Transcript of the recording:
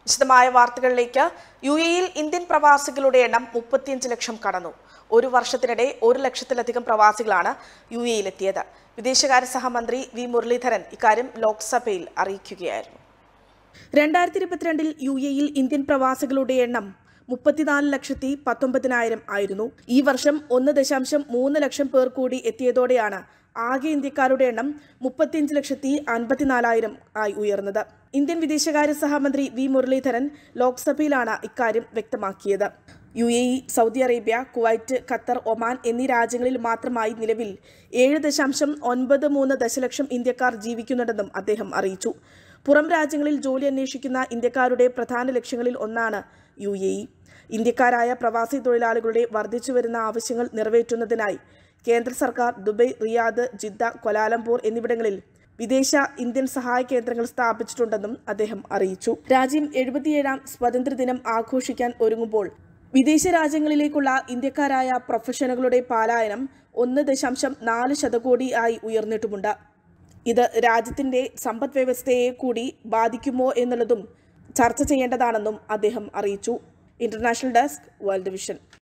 വിശദമായ വാർത്തകളിലേക്ക് യു എയിൽ ഇന്ത്യൻ പ്രവാസികളുടെ എണ്ണം മുപ്പത്തിയഞ്ച് ലക്ഷം കടന്നു ഒരു വർഷത്തിനിടെ ഒരു ലക്ഷത്തിലധികം പ്രവാസികളാണ് യു എയിലെത്തിയത് വിദേശകാര്യ സഹമന്ത്രി വി മുരളീധരൻ ഇക്കാര്യം ലോക്സഭയിൽ അറിയിക്കുകയായിരുന്നു രണ്ടായിരത്തി ഇരുപത്തിരണ്ടിൽ യു എയിൽ ഇന്ത്യൻ പ്രവാസികളുടെ എണ്ണം മുപ്പത്തിനാല് ലക്ഷത്തി പത്തൊമ്പതിനായിരം ആയിരുന്നു ഈ വർഷം ഒന്ന് ദശാംശം മൂന്ന് ലക്ഷം പേർ കൂടി എത്തിയതോടെയാണ് ആകെ ഇന്ത്യക്കാരുടെ എണ്ണം മുപ്പത്തിയഞ്ച് ലക്ഷത്തി അൻപത്തിനാലായിരം ആയി ഉയർന്നത് ഇന്ത്യൻ വിദേശകാര്യ സഹമന്ത്രി വി മുരളീധരൻ ലോക്സഭയിലാണ് ഇക്കാര്യം വ്യക്തമാക്കിയത് U A E Saudi Arabia Kuwait Qatar Oman എന്നീ രാജ്യങ്ങളിൽ മാത്രമായി നിലവിൽ ഏഴ് ദശാംശം ഒൻപത് മൂന്ന് ദശലക്ഷം ഇന്ത്യക്കാർ ജീവിക്കുന്നുണ്ടെന്നും അദ്ദേഹം അറിയിച്ചു പുറം രാജ്യങ്ങളിൽ ജോലി അന്വേഷിക്കുന്ന ഇന്ത്യക്കാരുടെ പ്രധാന ലക്ഷ്യങ്ങളിൽ ഒന്നാണ് യു എ ഇ ഇന്ത്യക്കാരായ പ്രവാസി തൊഴിലാളികളുടെ വർദ്ധിച്ചുവരുന്ന ആവശ്യങ്ങൾ നിറവേറ്റുന്നതിനായി കേന്ദ്ര സർക്കാർ ദുബൈ റിയാദ് ജിദ്ദ കൊലാലംപൂർ എന്നിവിടങ്ങളിൽ വിദേശ ഇന്ത്യൻ സഹായ കേന്ദ്രങ്ങൾ സ്ഥാപിച്ചിട്ടുണ്ടെന്നും അദ്ദേഹം അറിയിച്ചു രാജ്യം എഴുപത്തിയേഴാം സ്വാതന്ത്ര്യദിനം ആഘോഷിക്കാൻ ഒരുങ്ങുമ്പോൾ വിദേശ രാജ്യങ്ങളിലേക്കുള്ള ഇന്ത്യക്കാരായ പ്രൊഫഷണലുകളുടെ പാലായനം ഒന്ന് ദശാംശം നാല് ശതകോടി ആയി ഉയർന്നിട്ടുമുണ്ട് ഇത് രാജ്യത്തിന്റെ സമ്പദ് വ്യവസ്ഥയെ കൂടി ബാധിക്കുമോ എന്നുള്ളതും ചർച്ച ചെയ്യേണ്ടതാണെന്നും അദ്ദേഹം അറിയിച്ചു ഇന്റർനാഷണൽ ഡെസ്ക് വേൾഡ് വിഷൻ